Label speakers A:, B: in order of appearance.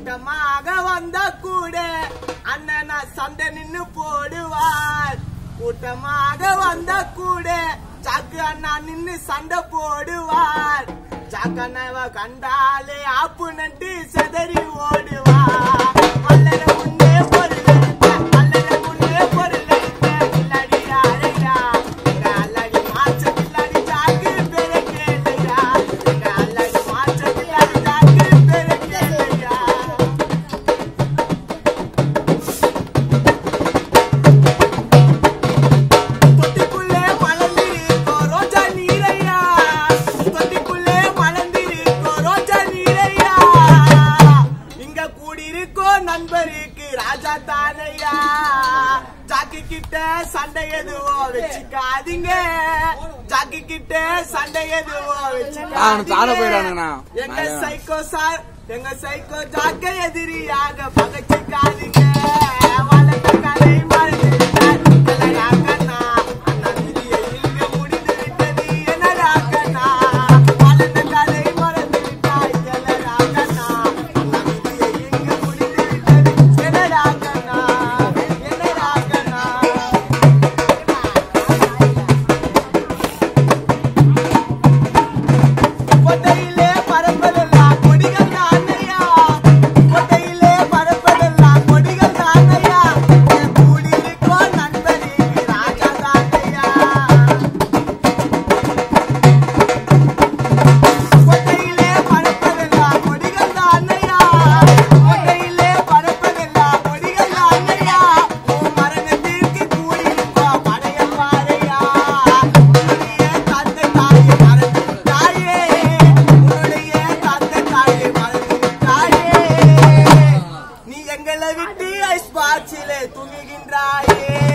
A: கூட்டமாக வந்த கூட அண்ணனா சண்டை நின்னு போடுவார் கூட்டமாக வந்த கூட சாக்கு அண்ணா நின்னு சண்டை போடுவார் சாக்கு அண்ணாவ கண்டாலே ஆப்பு நட்டு செதறி ஓடுவார் அல்லற முன்னே பொருள் எடுத்த, அல்லற முன்னே பொருள் எடுத்த, கில்லாடி யாரையா? எங்க அல்லாடி மாச்ச கில்லாடி சாக்கு பேரை கேளையா? எங்க அல்லாடி மாச்ச கில்லாடி சாக்கு பேரை கேளையா? தொட்டிக்குள்ளே மலர்ந்திருக்கோ ரோஜா நீரையா தொட்டிக்குள்ளே மலர்ந்திருக்கோ ரோஜா நீரையா இங்க கூடியிருக்கோ நண்பருக்கு ராஜா தானையா ஜாக்கி கிட்ட சண்டை எதுவோ வச்சுக்காதீங்க ஜாக்கி கிட்ட சண்டை எதுவோ
B: அவனுக்கு தாழ போயிடானுங்கண்ணா.
A: வச்சுக்காதீங்க எங்க சைக்கோ சார் எங்க சைக்கோ ஜாக்க எதிரியாக பகச்சுக்காதீங்க வளர்ந்த கலை மறந்துவிட்டார் இல்லையா கண்ணா அண்ணா விதியை இங்கு முடிந்து விட்டது என்னடா கண்ணா வளர்ந்த கலை மறந்துவிட்டார் இல்லையா கண்ணா அண்ணா விதியை இங்கு முடிந்து விட்டது என்னடா கண்ணா என்னடா கண்ணா கொட்டையிலே பரப்பதெல்லாம் கொடிகள் தானையா கொட்டையிலே பரப்பதெல்லாம் கொடிகள் தானையா என் கூடியிருக்கோ நண்பருக்கு ராஜா தானையா கொட்டையிலே பரப்பதெல்லாம் கொடிகள் தானையா கொட்டையிலே பரப்பதெல்லாம் கொடிகள் தானையா உன் மரணத்திற்கு கூடியிருக்கோ படைய பாறையா உன்னுடைய தந்தை தாயை மறந்து விட்டாயே உன்னுடைய தந்தை தாயை மறந்து விட்டாயே நீ எங்களை விட்டு ஐஸ் பாக்ஸிலே தூங்குகின்றாயே